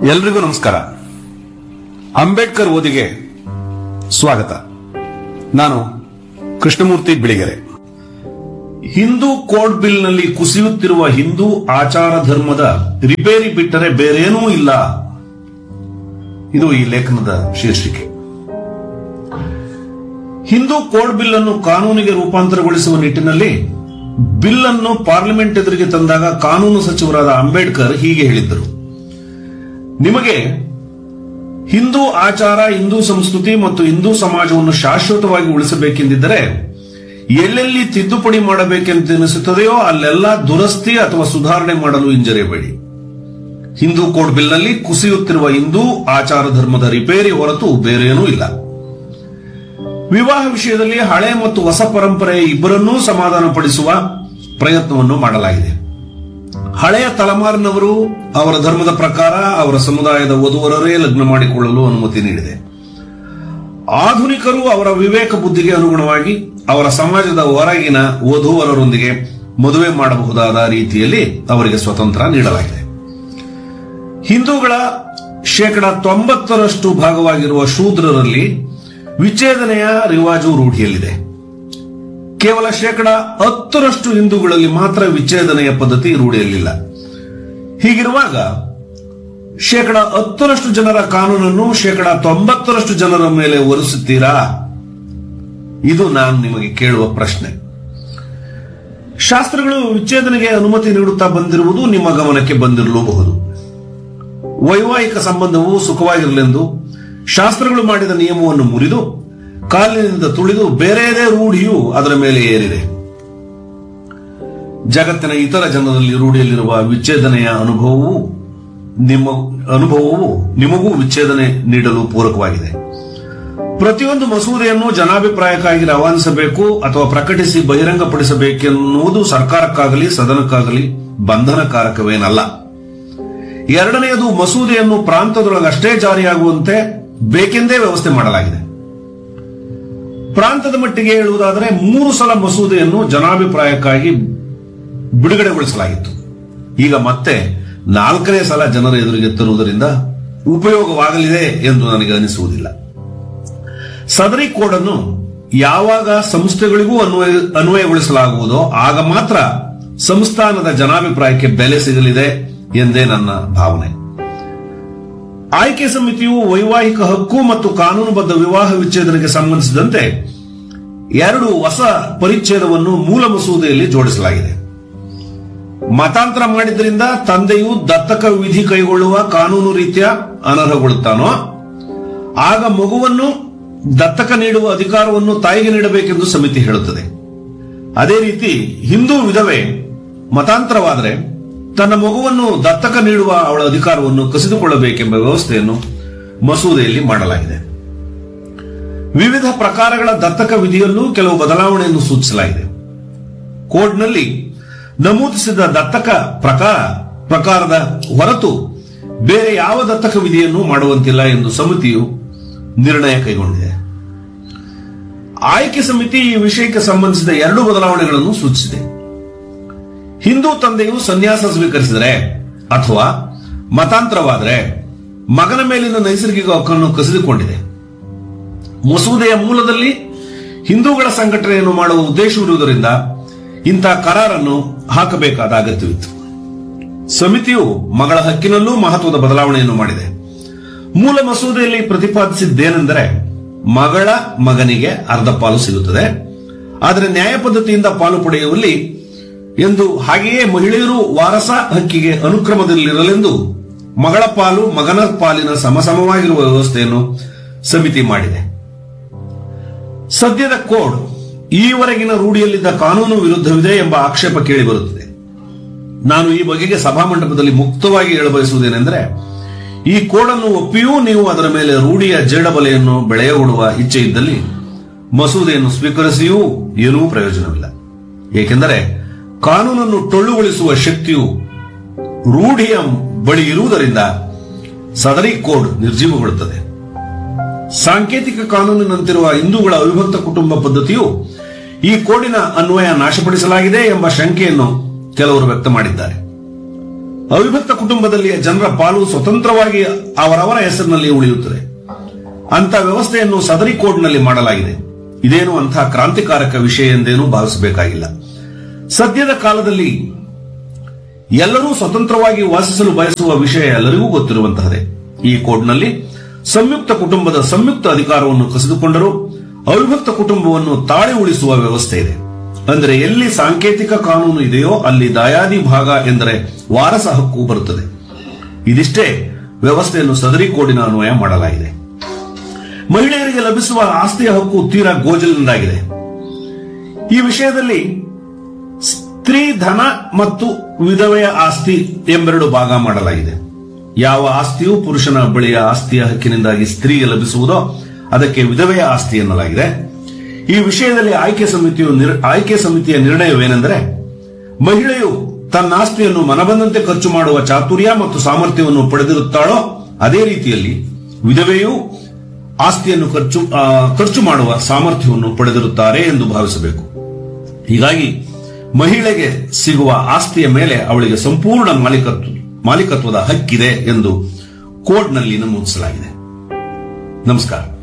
ಎಲ್ರಿಗೂ ನಮಸ್ಕಾರ ಅಂಬೇಡ್ಕರ್ ಓದಿಗೆ ಸ್ವಾಗತ ನಾನು ಕೃಷ್ಣಮೂರ್ತಿ ಬಿಳಿಗೆರೆ ಹಿಂದೂ ಕೋಡ್ ಬಿಲ್ನಲ್ಲಿ ಕುಸಿಯುತ್ತಿರುವ ಹಿಂದೂ ಆಚಾರ ಧರ್ಮದ ರಿಪೇರಿ ಬಿಟ್ಟರೆ ಬೇರೇನೂ ಇಲ್ಲ ಇದು ಈ ಲೇಖನದ ಶೀರ್ಷಿಕೆ ಹಿಂದೂ ಕೋಡ್ ಬಿಲ್ ಅನ್ನು ಕಾನೂನಿಗೆ ರೂಪಾಂತರಗೊಳಿಸುವ ನಿಟ್ಟಿನಲ್ಲಿ ಬಿಲ್ ಅನ್ನು ಪಾರ್ಲಿಮೆಂಟ್ ಎದುರಿಗೆ ತಂದಾಗ ಕಾನೂನು ಸಚಿವರಾದ ಅಂಬೇಡ್ಕರ್ ಹೀಗೆ ಹೇಳಿದ್ದರು ನಿಮಗೆ ಹಿಂದೂ ಆಚಾರ ಹಿಂದೂ ಸಂಸ್ಕೃತಿ ಮತ್ತು ಹಿಂದೂ ಸಮಾಜವನ್ನು ಶಾಶ್ವತವಾಗಿ ಉಳಿಸಬೇಕೆಂದಿದ್ದರೆ ಎಲ್ಲೆಲ್ಲಿ ತಿದ್ದುಪಡಿ ಮಾಡಬೇಕೆಂದೆನಿಸುತ್ತದೆಯೋ ಅಲ್ಲೆಲ್ಲ ದುರಸ್ತಿ ಅಥವಾ ಸುಧಾರಣೆ ಮಾಡಲು ಹಿಂಜರಿಯಬೇಡಿ ಹಿಂದೂ ಕೋಡ್ ಬಿಲ್ನಲ್ಲಿ ಕುಸಿಯುತ್ತಿರುವ ಹಿಂದೂ ಆಚಾರ ಧರ್ಮದ ರಿಪೇರಿ ಹೊರತು ಬೇರೇನೂ ಇಲ್ಲ ವಿವಾಹ ವಿಷಯದಲ್ಲಿ ಹಳೆ ಮತ್ತು ಹೊಸ ಪರಂಪರೆ ಇಬ್ಬರನ್ನೂ ಸಮಾಧಾನಪಡಿಸುವ ಪ್ರಯತ್ನವನ್ನು ಮಾಡಲಾಗಿದೆ ಹಳೆಯ ತಲೆಮಾರಿನವರು ಅವರ ಧರ್ಮದ ಪ್ರಕಾರ ಅವರ ಸಮುದಾಯದ ವಧುವರರೇ ಲಗ್ನ ಮಾಡಿಕೊಳ್ಳಲು ಅನುಮತಿ ನೀಡಿದೆ ಆಧುನಿಕರು ಅವರ ವಿವೇಕ ಬುದ್ಧಿಗೆ ಅನುಗುಣವಾಗಿ ಅವರ ಸಮಾಜದ ಹೊರಗಿನ ವಧುವರರೊಂದಿಗೆ ಮದುವೆ ಮಾಡಬಹುದಾದ ರೀತಿಯಲ್ಲಿ ಅವರಿಗೆ ಸ್ವತಂತ್ರ ನೀಡಲಾಗಿದೆ ಹಿಂದೂಗಳ ಶೇಕಡ ತೊಂಬತ್ತರಷ್ಟು ಭಾಗವಾಗಿರುವ ಶೂದ್ರರಲ್ಲಿ ವಿಚ್ಛೇದನೆಯ ರಿವಾಜು ರೂಢಿಯಲ್ಲಿದೆ ಕೇವಲ ಶೇಕಡ ಹತ್ತರಷ್ಟು ಹಿಂದೂಗಳಲ್ಲಿ ಮಾತ್ರ ವಿಚ್ಛೇದನೆಯ ಪದ್ಧತಿ ರೂಢಿಯಲ್ಲಿಲ್ಲ ಹೀಗಿರುವಾಗ ಶೇಕಡ ಹತ್ತರಷ್ಟು ಜನರ ಕಾನೂನನ್ನು ಶೇಕಡ ತೊಂಬತ್ತರಷ್ಟು ಜನರ ಮೇಲೆ ಒರೆಸುತ್ತೀರಾ ಇದು ನಾನು ನಿಮಗೆ ಕೇಳುವ ಪ್ರಶ್ನೆ ಶಾಸ್ತ್ರಗಳು ವಿಚ್ಛೇದನೆಗೆ ಅನುಮತಿ ನೀಡುತ್ತಾ ಬಂದಿರುವುದು ನಿಮ್ಮ ಗಮನಕ್ಕೆ ಬಂದಿರಲೂಬಹುದು ವೈವಾಹಿಕ ಸಂಬಂಧವು ಸುಖವಾಗಿರಲೆಂದು ಶಾಸ್ತ್ರಗಳು ಮಾಡಿದ ನಿಯಮವನ್ನು ಮುರಿದು ಕಾಲಿನಿಂದ ತುಳಿದು ಬೇರೆಯದೇ ರೂಢಿಯು ಅದರ ಮೇಲೆ ಏರಿದೆ ಜಗತ್ತಿನ ಇತರ ಜನರಲ್ಲಿ ರೂಢಿಯಲ್ಲಿರುವ ವಿಚ್ಛೇದನೆಯ ಅನುಭವವು ನಿಮ್ಮ ಅನುಭವವು ನಿಮಗೂ ವಿಚ್ಛೇದನೆ ನೀಡಲು ಪೂರಕವಾಗಿದೆ ಪ್ರತಿಯೊಂದು ಮಸೂದೆಯನ್ನು ಜನಾಭಿಪ್ರಾಯಕ್ಕಾಗಿ ರವಾನಿಸಬೇಕು ಅಥವಾ ಪ್ರಕಟಿಸಿ ಬಹಿರಂಗಪಡಿಸಬೇಕೆನ್ನುವುದು ಸರ್ಕಾರಕ್ಕಾಗಲಿ ಸದನಕ್ಕಾಗಲಿ ಬಂಧನಕಾರಕವೇನಲ್ಲ ಎರಡನೆಯದು ಮಸೂದೆಯನ್ನು ಪ್ರಾಂತದೊಳಗಷ್ಟೇ ಜಾರಿಯಾಗುವಂತೆ ಬೇಕೆಂದೇ ವ್ಯವಸ್ಥೆ ಮಾಡಲಾಗಿದೆ ಪ್ರಾಂತದ ಮಟ್ಟಿಗೆ ಹೇಳುವುದಾದರೆ ಮೂರು ಸಲ ಮಸೂದೆಯನ್ನು ಜನಾಭಿಪ್ರಾಯಕ್ಕಾಗಿ ಬಿಡುಗಡೆಗೊಳಿಸಲಾಗಿತ್ತು ಈಗ ಮತ್ತೆ ನಾಲ್ಕನೇ ಸಲ ಜನರ ಎದುರಿಗೆ ತರುವುದರಿಂದ ಉಪಯೋಗವಾಗಲಿದೆ ಎಂದು ನನಗೆ ಅನಿಸುವುದಿಲ್ಲ ಸದರಿ ಕೋಡ್ ಅನ್ನು ಯಾವಾಗ ಸಂಸ್ಥೆಗಳಿಗೂ ಅನ್ವಯ ಅನ್ವಯಗೊಳಿಸಲಾಗುವುದೋ ಆಗ ಮಾತ್ರ ಸಂಸ್ಥಾನದ ಜನಾಭಿಪ್ರಾಯಕ್ಕೆ ಬೆಲೆ ಸಿಗಲಿದೆ ಎಂದೇ ನನ್ನ ಭಾವನೆ ಆಯ್ಕೆ ಸಮಿತಿಯು ವೈವಾಹಿಕ ಹಕ್ಕು ಮತ್ತು ಕಾನೂನುಬದ್ಧ ವಿವಾಹ ವಿಚ್ಛೇದನಕ್ಕೆ ಸಂಬಂಧಿಸಿದಂತೆ ಎರಡು ಹೊಸ ಪರಿಚ್ಛೇದವನ್ನು ಮೂಲ ಮಸೂದೆಯಲ್ಲಿ ಜೋಡಿಸಲಾಗಿದೆ ಮತಾಂತರ ಮಾಡಿದ್ರಿಂದ ತಂದೆಯು ದತ್ತಕ ವಿಧಿ ಕೈಗೊಳ್ಳುವ ಕಾನೂನು ರೀತ್ಯ ಅನರ್ಹಗೊಳ್ಳುತ್ತಾನೋ ಆಗ ಮಗುವನ್ನು ದತ್ತಕ ನೀಡುವ ಅಧಿಕಾರವನ್ನು ತಾಯಿಗೆ ನೀಡಬೇಕೆಂದು ಸಮಿತಿ ಹೇಳುತ್ತದೆ ಅದೇ ರೀತಿ ಹಿಂದೂ ವಿಧವೆ ಮತಾಂತರವಾದರೆ ತನ್ನ ಮಗುವನ್ನು ದತ್ತಕ ನೀಡುವ ಅವಳ ಅಧಿಕಾರವನ್ನು ಕಸಿದುಕೊಳ್ಳಬೇಕೆಂಬ ವ್ಯವಸ್ಥೆಯನ್ನು ಮಸೂದೆಯಲ್ಲಿ ಮಾಡಲಾಗಿದೆ ವಿವಿಧ ಪ್ರಕಾರಗಳ ದತ್ತಕ ವಿಧಿಯಲ್ಲೂ ಕೆಲವು ಬದಲಾವಣೆಯನ್ನು ಸೂಚಿಸಲಾಗಿದೆ ಕೋಡ್ನಲ್ಲಿ ನಮೂದಿಸಿದ ದತ್ತಕ ಪ್ರಕಾರ ಪ್ರಕಾರದ ಹೊರತು ಬೇರೆ ಯಾವ ದತ್ತಕ ವಿಧಿಯನ್ನು ಮಾಡುವಂತಿಲ್ಲ ಎಂದು ಸಮಿತಿಯು ನಿರ್ಣಯ ಕೈಗೊಂಡಿದೆ ಆಯ್ಕೆ ಸಮಿತಿ ಈ ವಿಷಯಕ್ಕೆ ಸಂಬಂಧಿಸಿದ ಎರಡು ಬದಲಾವಣೆಗಳನ್ನು ಸೂಚಿಸಿದೆ ಹಿಂದೂ ತಂದೆಯು ಸನ್ಯಾಸ ಸ್ವೀಕರಿಸಿದರೆ ಅಥವಾ ಮತಾಂತರವಾದರೆ ಮಗನ ಮೇಲಿನ ನೈಸರ್ಗಿಕ ಹಕ್ಕನ್ನು ಕಸಿದುಕೊಂಡಿದೆ ಮಸೂದೆಯ ಮೂಲದಲ್ಲಿ ಹಿಂದೂಗಳ ಸಂಘಟನೆಯನ್ನು ಮಾಡುವ ಉದ್ದೇಶವಿರುವುದರಿಂದ ಇಂಥ ಕರಾರನ್ನು ಹಾಕಬೇಕಾದ ಅಗತ್ಯವಿತ್ತು ಸಮಿತಿಯು ಮಗಳ ಹಕ್ಕಿನಲ್ಲೂ ಮಹತ್ವದ ಬದಲಾವಣೆಯನ್ನು ಮಾಡಿದೆ ಮೂಲ ಮಸೂದೆಯಲ್ಲಿ ಪ್ರತಿಪಾದಿಸಿದ್ದೇನೆಂದರೆ ಮಗಳ ಮಗನಿಗೆ ಅರ್ಧ ಪಾಲು ಸಿಗುತ್ತದೆ ಆದರೆ ನ್ಯಾಯ ಪದ್ಧತಿಯಿಂದ ಪಾಲು ಪಡೆಯುವಲ್ಲಿ ಎಂದು ಹಾಗೆಯೇ ಮಹಿಳೆಯರು ವಾರಸ ಹಕ್ಕಿಗೆ ಅನುಕ್ರಮದಲ್ಲಿರಲೆಂದು ಮಗಳ ಪಾಲು ಮಗನ ಪಾಲಿನ ಸಮಸಮವಾಗಿರುವ ವ್ಯವಸ್ಥೆಯನ್ನು ಸಮಿತಿ ಮಾಡಿದೆ ಸದ್ಯದ ಕೋಡ್ ಈವರೆಗಿನ ರೂಢಿಯಲ್ಲಿದ್ದ ಕಾನೂನು ವಿರುದ್ಧವಿದೆ ಎಂಬ ಆಕ್ಷೇಪ ಕೇಳಿಬರುತ್ತಿದೆ ನಾನು ಈ ಬಗೆಗೆ ಸಭಾಮಂಡಪದಲ್ಲಿ ಮುಕ್ತವಾಗಿ ಹೇಳಬಯಸುವುದೇನೆಂದರೆ ಈ ಕೋಡನ್ನು ಒಪ್ಪಿಯೂ ನೀವು ಅದರ ಮೇಲೆ ರೂಢಿಯ ಜೇಡಬಲೆಯನ್ನು ಬೆಳೆಯಗೊಡುವ ಇಚ್ಛೆ ಇದ್ದಲ್ಲಿ ಮಸೂದೆಯನ್ನು ಸ್ವೀಕರಿಸಿಯೂ ಏನೂ ಪ್ರಯೋಜನವಿಲ್ಲ ಏಕೆಂದರೆ ಕಾನೂನನ್ನು ಟೊಳ್ಳುಗೊಳಿಸುವ ಶಕ್ತಿಯು ರೂಢಿಯ ಬಳಿ ಇರುವುದರಿಂದ ಸದರಿ ಕೋಡ್ ನಿರ್ಜೀವಗೊಳ್ಳುತ್ತದೆ ಸಾಂಕೇತಿಕ ಕಾನೂನಿನಂತಿರುವ ಹಿಂದೂಗಳ ಅವಿಭಕ್ತ ಕುಟುಂಬ ಪದ್ಧತಿಯು ಈ ಕೋಡಿನ ಅನ್ವಯ ನಾಶಪಡಿಸಲಾಗಿದೆ ಎಂಬ ಶಂಕೆಯನ್ನು ಕೆಲವರು ವ್ಯಕ್ತ ಮಾಡಿದ್ದಾರೆ ಅವಿಭಕ್ತ ಕುಟುಂಬದಲ್ಲಿ ಜನರ ಪಾಲು ಸ್ವತಂತ್ರವಾಗಿ ಅವರವರ ಹೆಸರಿನಲ್ಲಿ ಉಳಿಯುತ್ತದೆ ಅಂತ ವ್ಯವಸ್ಥೆಯನ್ನು ಸದರಿ ಕೋಡ್ನಲ್ಲಿ ಮಾಡಲಾಗಿದೆ ಇದೇನು ಅಂಥ ಕ್ರಾಂತಿಕಾರಕ ವಿಷಯ ಎಂದೇನೂ ಭಾವಿಸಬೇಕಾಗಿಲ್ಲ ಸದ್ಯದ ಕಾಲದಲ್ಲಿ ಎಲ್ಲರೂ ಸ್ವತಂತ್ರವಾಗಿ ವಾಸಿಸಲು ಬಯಸುವ ವಿಷಯ ಎಲ್ಲರಿಗೂ ಗೊತ್ತಿರುವಂತಹದೇ ಈ ಕೋಡ್ನಲ್ಲಿ ಸಂಯುಕ್ತ ಕುಟುಂಬದ ಸಂಯುಕ್ತ ಅಧಿಕಾರವನ್ನು ಕಸಿದುಕೊಂಡರೂ ಅವಿಭಕ್ತ ಕುಟುಂಬವನ್ನು ತಾಳಿ ಉಳಿಸುವ ವ್ಯವಸ್ಥೆ ಇದೆ ಅಂದರೆ ಎಲ್ಲಿ ಸಾಂಕೇತಿಕ ಕಾನೂನು ಇದೆಯೋ ಅಲ್ಲಿ ದಾಯಾದಿ ಭಾಗ ಎಂದರೆ ವಾರಸ ಹಕ್ಕು ಬರುತ್ತದೆ ಇದಿಷ್ಟೇ ವ್ಯವಸ್ಥೆಯನ್ನು ಸದರಿ ಕೋಡಿನ ಅನ್ವಯ ಮಾಡಲಾಗಿದೆ ಮಹಿಳೆಯರಿಗೆ ಲಭಿಸುವ ಆಸ್ತಿಯ ಹಕ್ಕು ತೀರಾ ಗೋಜಲಿನಿಂದಾಗಿದೆ ಈ ವಿಷಯದಲ್ಲಿ ಸ್ತ್ರೀ ಧನ ಮತ್ತು ವಿಧವೆಯ ಆಸ್ತಿ ಎಂಬೆರಡು ಭಾಗ ಮಾಡಲಾಗಿದೆ ಯಾವ ಆಸ್ತಿಯು ಪುರುಷನ ಬಳಿಯ ಆಸ್ತಿಯ ಹಕ್ಕಿನಿಂದಾಗಿ ಸ್ತ್ರೀಗೆ ಲಭಿಸುವುದೋ ಅದಕ್ಕೆ ವಿಧವೆಯ ಆಸ್ತಿ ಎನ್ನಲಾಗಿದೆ ಈ ವಿಷಯದಲ್ಲಿ ಆಯ್ಕೆ ಸಮಿತಿಯು ನಿರ್- ಆಯ್ಕೆ ಸಮಿತಿಯ ನಿರ್ಣಯವೇನೆಂದರೆ ಮಹಿಳೆಯು ತನ್ನ ಆಸ್ತಿಯನ್ನು ಮನಬಂದಂತೆ ಖರ್ಚು ಮಾಡುವ ಚಾತುರ್ಯ ಮತ್ತು ಸಾಮರ್ಥ್ಯವನ್ನು ಪಡೆದಿರುತ್ತಾಳೋ ಅದೇ ರೀತಿಯಲ್ಲಿ ವಿಧವೆಯು ಆಸ್ತಿಯನ್ನು ಖರ್ಚು ಆ, ಖರ್ಚು ಮಾಡುವ ಸಾಮರ್ಥ್ಯವನ್ನು ಪಡೆದಿರುತ್ತಾರೆ ಎಂದು ಭಾವಿಸಬೇಕು ಹೀಗಾಗಿ ಮಹಿಳೆಗೆ ಸಿಗುವ ಆಸ್ತಿಯ ಮೇಲೆ ಅವಳಿಗೆ ಸಂಪೂರ್ಣ ಮಾಲೀಕತ್ವ ಮಾಲೀಕತ್ವದ ಹಕ್ಕಿದೆ ಎಂದು ಕೋಡ್ನಲ್ಲಿ ನಮೂದಿಸಲಾಗಿದೆ ನಮಸ್ಕಾರ